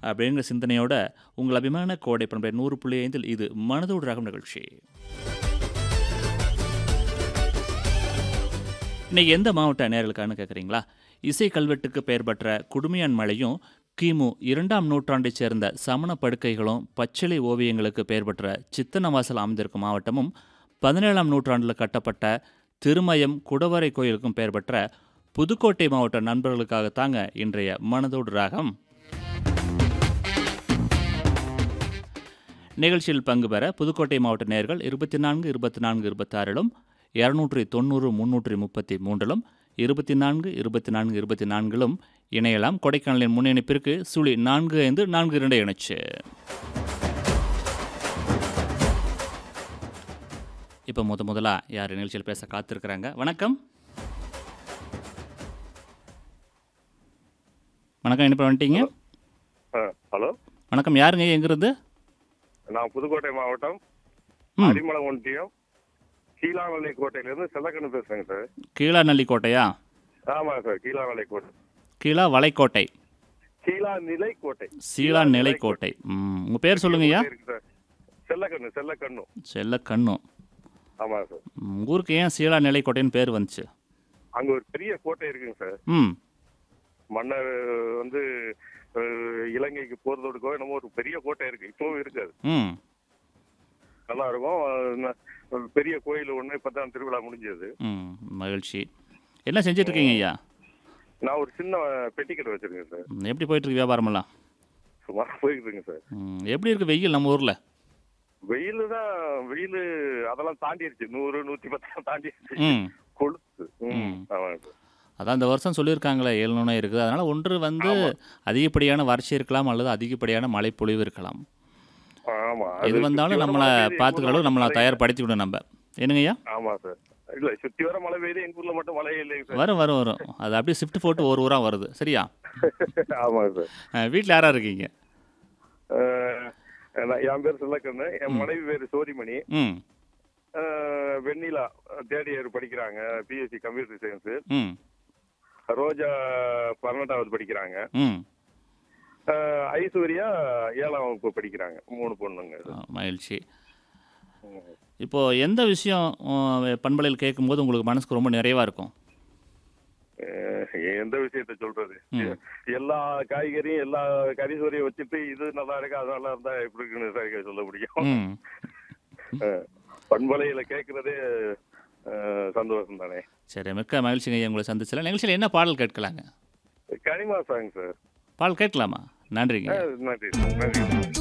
அப்படிங்கிற சிந்தனையோட உங்கள் அபிமான கோடை பண்பை நூறு புள்ளி ஐந்தில் இது மனதோடு ரகம் நிகழ்ச்சி இன்னைக்கு எந்த மாவட்ட நேர்களுக்கான கேட்குறீங்களா இசை கல்வெட்டுக்கு பெயர் பெற்ற குடுமியான் மலையும் கிமு இரண்டாம் நூற்றாண்டைச் சேர்ந்த சமண படுக்கைகளும் பச்சிலை ஓவியங்களுக்கு பெயர் பெற்ற சித்தனவாசல் அமைந்திருக்கும் மாவட்டமும் பதினேழாம் நூற்றாண்டில் கட்டப்பட்ட திருமயம் குடவரை கோயிலுக்கும் பெயர் பெற்ற புதுக்கோட்டை மாவட்ட நண்பர்களுக்காகத்தாங்க இன்றைய மனதோடு ராகம் நிகழ்ச்சியில் பங்கு பெற புதுக்கோட்டை மாவட்ட நேர்கள் இருபத்தி நான்கு இருபத்தி நான்கு இருபத்தாறிலும் இரநூற்றி தொண்ணூறு முன்னூற்றி முப்பத்தி மூன்றிலும் இருபத்தி நான்கு இருபத்தி நான்கு இருபத்தி நான்கிலும் இணையலாம் கொடைக்கானலின் முன்னிணைப்பிற்கு சுழி நான்கு ஐந்து நான்கு இரண்டு இணைச்சு இப்போ முத முதலா யார் நிகழ்ச்சியில் பேச காத்திருக்கிறாங்க வணக்கம் வணக்கம் என்ன வந்துட்டீங்க ஹலோ வணக்கம் யாருங்க எங்கிருந்து நான் புதுக்கோட்டை மாவட்டம் ம். அரிமளம் ஒன்றியம் கீழாநெல்லை கோட்டையிலேருந்து செல்லக்கண்ணு பேசுறேங்க சார் கீழாநல்லி கோட்டையா ஆமாங்க சார் கீழாநெல்லை கோட்டை கீழா வளைக்கோட்டை கீழாநிலை கோட்டை சீலா நிலைக்கோட்டை ம் உங்கள் பேர் சொல்லுங்கய்யா இருக்கு சார் செல்லக்கண்ணு செல்லக்கண்ணு செல்ல கண்ணும் ஆமாங்க சார் உங்க ஊருக்கு ஏன் சீலா நிலைக்கோட்டைன்னு பேர் வந்துச்சு அங்க ஒரு பெரிய கோட்டை இருக்குங்க சார் ம் மன்னர் வந்து அஹ், இலங்கைக்கு போறதோடுக்கோ என்னமோ ஒரு பெரிய கோட்டை இருக்கு இப்பவும் இருக்காது ம் நல்லா இருக்கும் அஹ், ந- ஒரு பெரிய கோயில் ஒண்ணு இப்பதான் திருவிழா முடிஞ்சது ம் மகிழ்ச்சி என்ன செஞ்சுட்டு இருக்கீங்க ஐயா நான் ஒரு சின்ன பெட்டி கடை வச்சிருக்கேன் சார் ம், எப்படி போயிட்டு இருக்கு வியாபாரமெல்லாம் சும்மா போயிட்டு இருக்குங்க சார் ம், எப்படி இருக்கு வெயில் நம்ம ஊரில் வெயில் தான் வெயில் அதெல்லாம் தாண்டிடுச்சு நூறு நூத்தி பத்து தாண்டிடுச்சு ம் கொளுத்து ம், ம். ஆமாங்க சார் அதான் இந்த வருஷம் சொல்லியிருக்காங்களே ஏழ்நூனா இருக்குது அதனால் ஒன்று வந்து அதிகப்படியான வறட்சி இருக்கலாம் அல்லது அதிகப்படியான மழைப்பொழிவு இருக்கலாம் ஆமா எது அது வந்தாலும் சுத்தி வர நம்மளை மழை பெய்யுது, பார்த்துக்கிற எங்க அளவுக்கு நம்மளை ஊர்ல தயார்படுத்திக்கணும் நம்ம என்னங்கய்யா ஆமா சார் இல்ல சுத்தி வர மழை பெய்யுது எங்க ஊர்ல மட்டும் மழை இல்லைங்க சார் வரும் வரும் வரும் அது அப்படியே ஷிஃப்ட் போட்டு ஒரு ஊராக வருது சரியா ஆமாங்க சார் வீட்டில் யாராக இருக்கீங்க அஹ், நான் என் பேர் செல்லக்கண்ணு என் மனைவி பேர் சோதிமணி ம் அஹ், வெண்ணிலா தேர்ட் இயர் படிக்கிறாங்க பிஎஸ்சி கம்ப்யூட்டர் சயின்ஸ் ம் ரோஜா பன்னெண்டாவது படிக்கிறாங்க ம் அஹ், ஐஸ்வர்யா ஏழாம் வகுப்பு படிக்கிறாங்க மூணு பொண்ணுங்க ஆ, மகிழ்ச்சி இப்போ எந்த விஷயம் உம், பண்பலையில் கேட்கும்போது உங்களுக்கு மனசுக்கு ரொம்ப நிறைவாக இருக்கும் அஹ் எந்த விஷயத்த சொல்றது ம். எல்லா காய்கறியும் எல்லா கரிசோரையும் வச்சுட்டு இது நல்லா இருக்கு அது நல்லா இருந்தா எப்படி இருக்குன்னு சார் சொல்ல முடியும் ம் அஹ் பண்பலையில கேட்கறதே அஹ் சந்தோஷம் தானே சரி மிக்க மகிழ்ச்சிங்க ஐயா உங்களை சந்திச்சல நிகழ்ச்சியில் என்ன பாடல் கேட்கலாங்க கனிமா சாங் சார் பாடல் கேட்கலாமா நன்றிங்க அஹ் நன்றி நன்றி